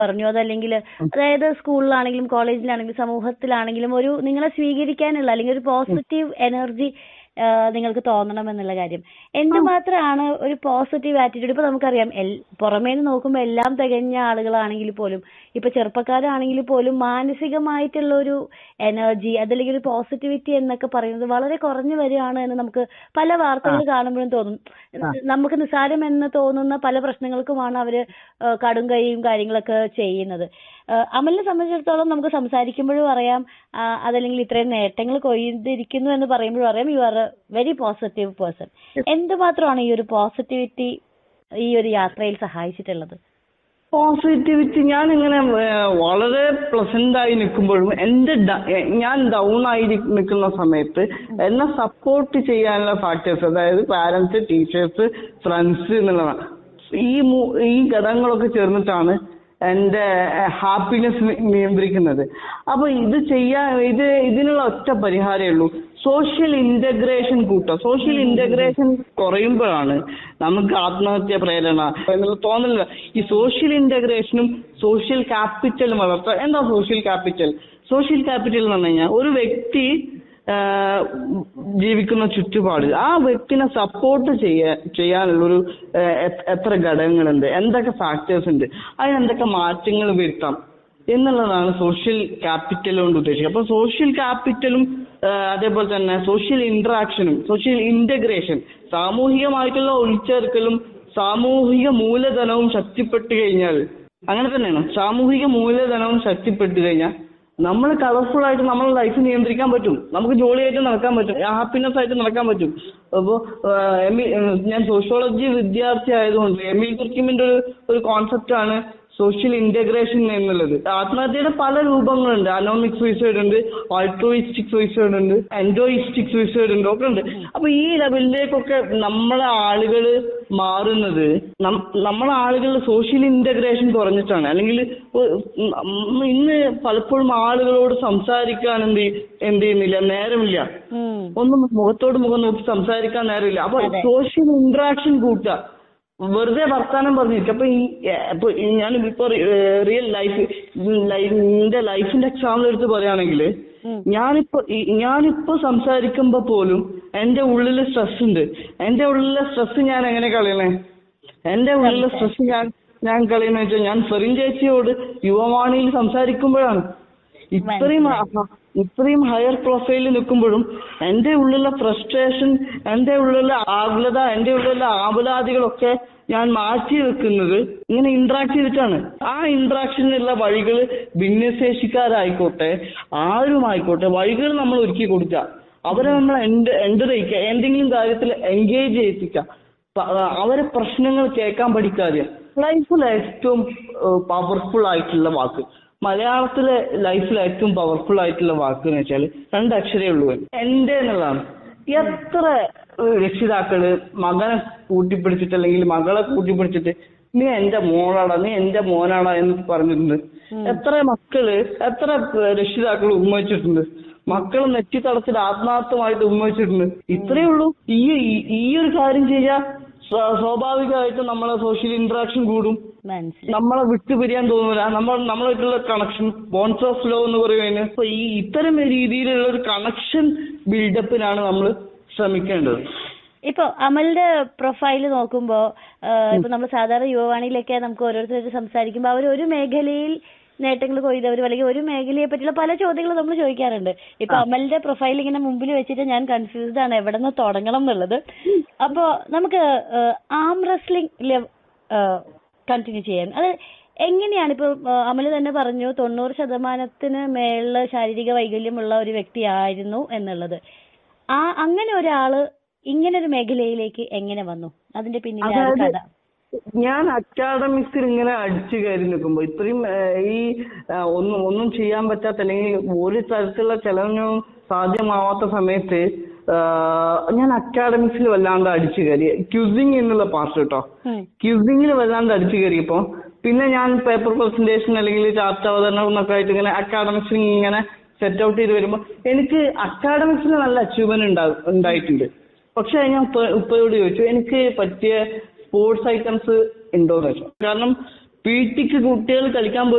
പറഞ്ഞു അതല്ലെങ്കിൽ അതായത് സ്കൂളിലാണെങ്കിലും കോളേജിലാണെങ്കിലും സമൂഹത്തിലാണെങ്കിലും ഒരു നിങ്ങളെ സ്വീകരിക്കാനുള്ള അല്ലെങ്കിൽ ഒരു പോസിറ്റീവ് എനർജി നിങ്ങൾക്ക് തോന്നണം എന്നുള്ള കാര്യം എന്തുമാത്രമാണ് ഒരു പോസിറ്റീവ് ആറ്റിറ്റ്യൂഡ് ഇപ്പൊ നമുക്കറിയാം എൽ പുറമേ നിന്ന് നോക്കുമ്പോൾ എല്ലാം തികഞ്ഞ ആളുകളാണെങ്കിൽ പോലും ഇപ്പൊ ചെറുപ്പക്കാരാണെങ്കിൽ പോലും മാനസികമായിട്ടുള്ള ഒരു എനർജി അതല്ലെങ്കിൽ ഒരു പോസിറ്റിവിറ്റി എന്നൊക്കെ പറയുന്നത് വളരെ കുറഞ്ഞു വരികയാണ് എന്ന് നമുക്ക് പല വാർത്തകൾ കാണുമ്പോഴും തോന്നും നമുക്ക് നിസ്സാരം എന്ന് തോന്നുന്ന പല പ്രശ്നങ്ങൾക്കുമാണ് അവര് ഏഹ് കടും കൈയും കാര്യങ്ങളൊക്കെ ചെയ്യുന്നത് ഏഹ് അമലിനെ സംബന്ധിച്ചിടത്തോളം നമുക്ക് സംസാരിക്കുമ്പോഴും അറിയാം ആ, അതല്ലെങ്കിൽ ഇത്രയും നേട്ടങ്ങൾ കൊയ്തിരിക്കുന്നു എന്ന് പറയുമ്പോഴും അറിയാം you are a very positive person എന്തുമാത്രമാണ് ഈ ഒരു പോസിറ്റിവിറ്റി ഈ ഒരു യാത്രയിൽ സഹായിച്ചിട്ടുള്ളത് പോസിറ്റിവിറ്റി ഞാൻ ഇങ്ങനെ ഏഹ്, വളരെ പ്ലസന്റ് ആയി നിൽക്കുമ്പോഴും എന്റെ ഡ- ഏഹ്, ഞാൻ ഡൗൺ ആയി നിൽക്കുന്ന സമയത്ത് എന്നെ സപ്പോർട്ട് ചെയ്യാനുള്ള ഫാക്ടേഴ്സ് അതായത് പാരന്റ്സ് ടീച്ചേഴ്സ് ഫ്രണ്ട്സ് എന്നുള്ളതാണ് ഈ മൂ- ഈ ഘടകങ്ങളൊക്കെ ചേർന്നിട്ടാണ് എന്റെ ഹാപ്പിനെസ് നിയന്ത്രിക്കുന്നത് അപ്പൊ ഇത് ചെയ്യാൻ ഇത് ഇതിനുള്ള ഒറ്റ പരിഹാരമേ ഉള്ളൂ സോഷ്യൽ ഇന്റഗ്രേഷൻ കൂട്ടുക സോഷ്യൽ ഇന്റഗ്രേഷൻ കുറയുമ്പോഴാണ് നമുക്ക് ആത്മഹത്യ പ്രേരണ എന്നുള്ള തോന്നലില്ല ഈ സോഷ്യൽ ഇന്റഗ്രേഷനും സോഷ്യൽ ക്യാപിറ്റലും വളർത്തുക എന്താ സോഷ്യൽ ക്യാപിറ്റൽ സോഷ്യൽ ക്യാപിറ്റൽ എന്ന് പറഞ്ഞു കഴിഞ്ഞാൽ ഒരു വ്യക്തി ആഹ് ജീവിക്കുന്ന ചുറ്റുപാട് ആ വ്യക്തിനെ സപ്പോർട്ട് ചെയ്യാൻ ചെയ്യാനുള്ളൊരു ആഹ് എ- എത്ര ഘടകങ്ങളുണ്ട് എന്തൊക്കെ ഫാക്ടേഴ്സ് ഉണ്ട് അതിന് എന്തൊക്കെ മാറ്റങ്ങൾ വരുത്താം എന്നുള്ളതാണ് സോഷ്യൽ ക്യാപിറ്റൽ കൊണ്ട് ഉദ്ദേശിക്കുന്നത് അപ്പൊ സോഷ്യൽ ക്യാപിറ്റലും അതേപോലെ തന്നെ സോഷ്യൽ ഇന്ററാക്ഷനും സോഷ്യൽ ഇന്റഗ്രേഷൻ സാമൂഹികമായിട്ടുള്ള ഉൾച്ചേർക്കലും സാമൂഹിക മൂലധനവും ശക്തിപ്പെട്ടു കഴിഞ്ഞാൽ അങ്ങനെ തന്നെയാണ് സാമൂഹിക മൂലധനവും ശക്തിപ്പെട്ടു കഴിഞ്ഞാൽ നമ്മൾ കളർഫുൾ ആയിട്ട് നമ്മുടെ ലൈഫ് നിയന്ത്രിക്കാൻ പറ്റും നമുക്ക് ജോളിയായിട്ട് നടക്കാൻ പറ്റും ഹാപ്പിനെസ് ആയിട്ട് നടക്കാൻ പറ്റും അപ്പോ എമി ഞാൻ സോഷ്യോളജി വിദ്യാർത്ഥി ആയതുകൊണ്ട് എമിൽ കുർക്കിമിന്റെ ഒരു ഒരു കോൺസെപ്റ്റ് ആണ് സോഷ്യൽ ഇന്റഗ്രേഷൻ എന്നുള്ളത് ആത്മഹത്യയുടെ പല രൂപങ്ങളുണ്ട് അനോമിക് സൂയിസൈഡ് ഉണ്ട് ആൾട്രോയിസ്റ്റിക് സൂയിസൈഡ് ഉണ്ട് എൻഡോയിസ്റ്റിക് സൂയിസൈഡ് ഉണ്ട് ഒക്കെ ഉണ്ട് അപ്പൊ ഈ ലെവലിലേക്കൊക്കെ നമ്മളെ ആളുകൾ മാറുന്നത് നം- നമ്മളെ ആളുകളുടെ സോഷ്യൽ ഇന്റഗ്രേഷൻ കുറഞ്ഞിട്ടാണ് അല്ലെങ്കിൽ ഒ- ഉം ഇന്ന് പലപ്പോഴും ആളുകളോട് സംസാരിക്കാൻ എന്ത് ചെയ്യ- എന്ത് ചെയ്യുന്നില്ല നേരമില്ല ഉം. ഒന്നും മുഖത്തോട് മുഖം നോക്കി സംസാരിക്കാൻ നേരമില്ല അപ്പൊ സോഷ്യൽ ഇന്ററാക്ഷൻ കൂട്ടുക വെറുതെ വർത്താനം പറഞ്ഞിരിക്കും അപ്പൊ ഈ ഏഹ്, ഇപ്പൊ ഈ ഞാൻ ഇപ്പൊ റിയൽ ലൈഫ് എന്റെ ലൈഫിന്റെ എക്സാമ്പിൾ എടുത്ത് പറയുകയാണെങ്കിൽ ഞാനിപ്പോ ഈ- ഞാനിപ്പോ സംസാരിക്കുമ്പോ പോലും എന്റെ ഉള്ളില് സ്ട്രെസ് ഉണ്ട് എന്റെ ഉള്ളിലെ സ്ട്രെസ് ഞാൻ എങ്ങനെ കളയണേ എന്റെ ഉള്ളിലെ സ്ട്രെസ് ഞാൻ ഞാൻ കളയുന്ന വെച്ചാൽ ഞാൻ ഫെറിൻ ചേച്ചിയോട് യുവവാണിയിൽ സംസാരിക്കുമ്പോഴാണ് ഇത്രയും അ- ഇത്രയും ഹയർ പ്രൊഫൈലിൽ നിൽക്കുമ്പോഴും എന്റെ ഉള്ളിലെ ഫ്രസ്ട്രേഷൻ എന്റെ ഉള്ളിലെ ആകുലത എന്റെ ഉള്ളിലെ ആവലാതികളൊക്കെ ഞാൻ മാറ്റി വെക്കുന്നത് ഇങ്ങനെ ഇന്ററാക്ട് ചെയ്തിട്ടാണ് ആ ഇന്ററാക്ഷനുള്ള വഴികൾ ഭിന്നശേഷിക്കാരായിക്കോട്ടെ ആരുമായിക്കോട്ടെ വഴികൾ നമ്മൾ ഒരുക്കി കൊടുക്കുക അവരെ നമ്മൾ എൻ്റർ ചെയ്യിക്കുക എന്തെങ്കിലും കാര്യത്തിൽ എൻഗേജ് ചെയ്യിപ്പിക്കുക പ- അവരെ പ്രശ്നങ്ങൾ കേൾക്കാൻ പഠിക്കാതെ ലൈഫിൽ ഏറ്റവും പവർഫുൾ ആയിട്ടുള്ള വാക്ക് മലയാളത്തിലെ ലൈഫിൽ ഏറ്റവും പവർഫുൾ ആയിട്ടുള്ള വാക്ക് എന്ന് വെച്ചാൽ രണ്ടക്ഷരേ ഉള്ളൂ എന്റെ എന്നുള്ളതാണ് എത്ര ഏഹ്, രക്ഷിതാക്കള് മകനെ കൂട്ടിപ്പിടിച്ചിട്ട് അല്ലെങ്കിൽ മകളെ കൂട്ടിപ്പിടിച്ചിട്ട് നീ എന്റെ മോളാടാ നീ എന്റെ മോനാടാ എന്ന് പറഞ്ഞിട്ടുണ്ട് എത്ര മക്കള് എത്ര ഏഹ്, രക്ഷിതാക്കൾ ഉമ്മവച്ചിട്ടുണ്ട് മക്കൾ നെറ്റി തടച്ചിട്ട് ആത്മാർത്ഥമായിട്ട് ഉമ്മവച്ചിട്ടുണ്ട് ഇത്രയേ ഉള്ളൂ ഈ ഈ- ഈ ഒരു കാര്യം ചെയ്യാൻ സ്വ- സ്വാഭാവികമായിട്ടും നമ്മളെ സോഷ്യൽ ഇന്ററാക്ഷൻ കൂടും മനസ്സിലായി നമ്മളെ വിട്ടുപിരിയാൻ തോന്നൂല നമ്മൾ നമ്മളായിട്ടുള്ള കണക്ഷൻ ബോൺസ് ഓഫ് ലോ എന്ന് പറയുന്നതിന് അപ്പൊ ഈ ഇത്തരം രീതിയിലുള്ള ഒരു കണക്ഷൻ ബിൽഡപ്പിനാണ് നമ്മൾ ശ്രമിക്കേണ്ടത് ഇപ്പൊ അമലിന്റെ പ്രൊഫൈൽ നോക്കുമ്പോ ആഹ് ഇപ്പൊ നമ്മൾ സാധാരണ യുവവാണിയിലൊക്കെ നമുക്ക് ഓരോരുത്തരായിട്ട് സംസാരിക്കുമ്പോ അവർ ഒരു മേഖലയിൽ നേട്ടങ്ങൾ കൊയ്തവരും അല്ലെങ്കിൽ ഒരു മേഖലയെ പറ്റിയുള്ള പല ചോദ്യങ്ങളും നമ്മൾ ചോദിക്കാറുണ്ട് ഇപ്പൊ അമലിന്റെ പ്രൊഫൈൽ ഇങ്ങനെ മുമ്പിൽ വെച്ചിട്ട് ഞാൻ കൺഫ്യൂസ്ഡ് ആണ് എവിടെ നിന്ന് തുടങ്ങണം എന്നുള്ളത് അപ്പോ നമുക്ക് ആം റെസ്ലിംഗ് കണ്ടിന്യൂ ചെയ്യാൻ അത് എങ്ങനെയാണ് ഇപ്പൊ ആഹ് അമല് തന്നെ പറഞ്ഞു തൊണ്ണൂറ് ശതമാനത്തിന് മേളില് ശാരീരിക വൈകല്യമുള്ള ഒരു വ്യക്തിയായിരുന്നു എന്നുള്ളത് ആ അങ്ങനെ ഒരാള് ഇങ്ങനെ ഒരു മേഖലയിലേക്ക് എങ്ങനെ വന്നു അതിന്റെ പിന്നിലെ ആ ഒരു അതായത് കഥ ഞാൻ അക്കാഡമിക്സിൽ ഇങ്ങനെ അടിച്ചു കയറി നിൽക്കുമ്പോ ഇത്രയും ഏഹ്, ഈ ഏഹ്, ഒന്നും ഒന്നും ചെയ്യാൻ പറ്റാത്ത അല്ലെങ്കിൽ ഒരു തരത്തിലുള്ള ചെലവിനും സാധ്യമാവാത്ത സമയത്ത് ഏഹ്, ഞാൻ അക്കാഡമിക്സിൽ വല്ലാണ്ട് അടിച്ചു കയറി ക്യൂസിങ് എന്നുള്ള പാർട്ട് കേട്ടോ ഉം. ക്യൂസിങ്ങിൽ വല്ലാണ്ട് അടിച്ചു കയറിയപ്പോ പിന്നെ ഞാൻ പേപ്പർ പ്രസന്റേഷൻ അല്ലെങ്കിൽ ചാർട്ട് അവതരണം എന്നൊക്കെ ആയിട്ട് ഇങ്ങനെ അക്കാഡമിക്സിൽ ഇങ്ങനെ സെറ്റ് ഔട്ട് ചെയ്ത് വരുമ്പോൾ എനിക്ക് അക്കാഡമിക്സിൽ നല്ല അച്ചീവ്മെന്റ് ഉണ്ടായിട്ടുണ്ട് പക്ഷെ ഞാൻ ഉപ്പ- ഉപ്പയോട് ചോദിച്ചു എനിക്ക് പറ്റിയ സ്പോർട്സ് ഐറ്റംസ് ഉണ്ടോന്ന് ചോദിച്ചു കാരണം പി ടിക്ക് കുട്ടികൾ കളിക്കാൻ പോയി